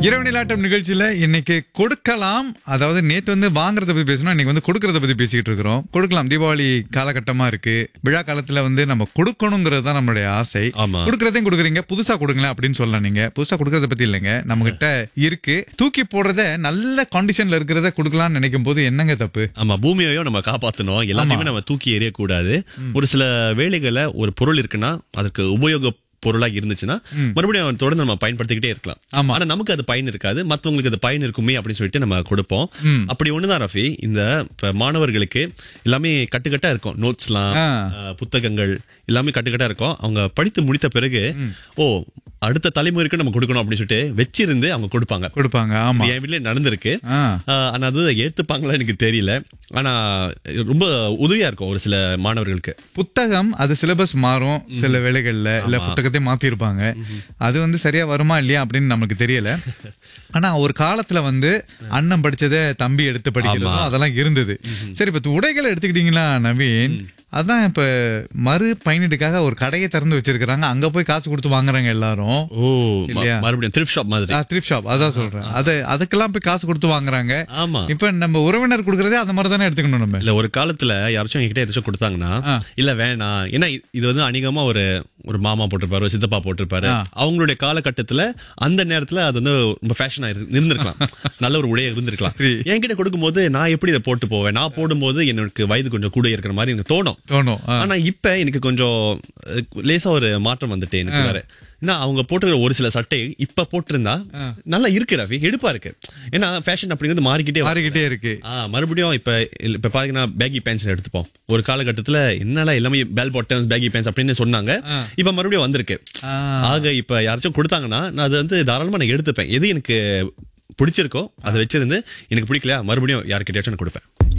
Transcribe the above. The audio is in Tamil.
இரவு நிலாட்டம் நிகழ்ச்சியில இன்னைக்கு கொடுக்கலாம் அதாவது நேத்து வந்து வாங்குறத பத்தி பேசணும் இன்னைக்கு வந்து கொடுக்கறத பத்தி பேசிக்கிட்டு இருக்கிறோம் கொடுக்கலாம் தீபாவளி காலகட்டமா இருக்கு விழா காலத்துல வந்து நம்ம கொடுக்கணுங்கிறது தான் நம்மளுடைய ஆசை ஆமா. கொடுக்கறதையும் கொடுக்குறீங்க புதுசா கொடுங்களேன் அப்படின்னு சொல்லலாம் நீங்க புதுசா கொடுக்கறத பத்தி இல்லைங்க நம்ம கிட்ட இருக்கு தூக்கி போடுறத நல்ல கண்டிஷன்ல இருக்கிறத கொடுக்கலாம்னு நினைக்கும் போது என்னங்க தப்பு ஆமா பூமியையும் நம்ம காப்பாத்தணும் எல்லாத்தையுமே நம்ம தூக்கி எறியக்கூடாது ஒரு சில வேலைகளை ஒரு பொருள் இருக்குன்னா அதற்கு உபயோக பொருளா இருந்துச்சுன்னா மறுபடியும் அவன் தொடர்ந்து நம்ம பயன்படுத்திக்கிட்டே இருக்கலாம் ஆமா. ஆனா நமக்கு அது பயன் இருக்காது மத்தவங்களுக்கு அது பயன் இருக்குமே அப்படின்னு சொல்லிட்டு நம்ம கொடுப்போம் அப்படி ஒண்ணுதான் ரஃபி இந்த இப்ப மாணவர்களுக்கு எல்லாமே கட்டுக்கட்டா இருக்கும் நோட்ஸ்லாம் ஆ. அஹ், புத்தகங்கள் எல்லாமே கட்டுக்கட்டா இருக்கும் அவங்க படித்து முடித்த பிறகு ஓ அடுத்த தலைமுறைக்கு நம்ம கொடுக்கணும் அப்படின்னு சொல்லிட்டு வச்சிருந்து அவங்க கொடுப்பாங்க கொடுப்பாங்க ஆமா இது என் வீட்லயே நடந்திருக்கு ஆ. ஆஹ் ஆனா அது ஏத்துப்பாங்களா எனக்கு தெரியல ஆனா ரொம்ப உதவியா இருக்கும் ஒரு சில மாணவர்களுக்கு புத்தகம் அது சிலபஸ் மாறும் சில வேளைகள்ல இல்ல புத்தகத்தை மாத்தி இருப்பாங்க அது வந்து சரியா வருமா இல்லையா அப்படின்னு நமக்கு தெரியல ஆனா ஒரு காலத்துல வந்து அண்ணன் படிச்சதை தம்பி எடுத்து படிக்கிறதும் அதெல்லாம் இருந்தது சரி இப்ப உடைகளை எடுத்துக்கிட்டீங்களா நவீன் அதான் இப்ப மறு பயனீட்டுக்காக ஒரு கடையை திறந்து வச்சிருக்காங்க அங்க போய் காசு கொடுத்து வாங்குறாங்க எல்லாரும் ஓ ம- இல்லையா? மறுபடியும் த்ரிஃப்ட் ஷாப் மாதிரி த்ரிப் ஷாப் அதான் சொல்றேன் அது அதுக்கெல்லாம் போய் காசு கொடுத்து வாங்குறாங்க ஆமா இப்ப நம்ம உறவினர் கொடுக்கறதே அந்த மாதிரி தானே எடுத்துக்கணும் நம்ம இல்ல ஒரு காலத்துல யாராச்சும் என்கிட்ட ஏதாச்சும் கொடுத்தாங்கன்னா ஆ. இல்ல வேணாம் ஏன்னா இ- இது வந்து அநேகமா ஒரு ஒரு மாமா போட்டிருப்பாரு ஒரு சித்தப்பா போட்டிருப்பாரு ஆ. அவங்களுடைய காலகட்டத்துல அந்த நேரத்துல அது வந்து ரொம்ப ஃபேஷனா இருந்திருக்கலாம் நல்ல ஒரு உடைய இருந்திருக்கலாம் சரி. என்கிட்ட கொடுக்கும்போது நான் எப்படி இதை போட்டு போவேன் நான் போடும்போது எனக்கு வயது கொஞ்சம் கூட இருக்கிற மாதிரி எனக்கு தோணும் தோணும் ஆ. ஆனா இப்ப எனக்கு கொஞ்சம் அஹ், லேசா ஒரு மாற்றம் வந்துட்டு எனக்கு வேற ஏன்னா அவங்க போட்டிருக்கிற ஒரு சில சட்டை இப்ப போட்டிருந்தா நல்லா இருக்கு ரவி எடுப்பா இருக்கு ஏன்னா ஃபேஷன் அப்படிங்கிறது மாறிக்கிட்டே வரும். மாறிக்கிட்டே இருக்கு ஆ, மறுபடியும் இப்ப இல்ல, இப்ப பாத்தீங்கன்னா பேகி பேண்ட்ஸ் எடுத்துப்போம் ஒரு காலகட்டத்துல என்னடா எல்லாமே பெல் பாட்டம்ஸ் பேகி பேண்ட்ஸ் அப்படின்னு சொன்னாங்க இப்ப மறுபடியும் வந்திருக்கு ஆ. ஆக இப்ப யாராச்சும் கொடுத்தாங்கன்னா நான் அது வந்து தாராளமா நான் எடுத்துப்பேன் எது எனக்கு பிடிச்சிருக்கோ அதை வச்சிருந்து எனக்கு பிடிக்கலையா மறுபடியும் யாருக்கிட்டயாச்சும் நான் கொடுப்பேன்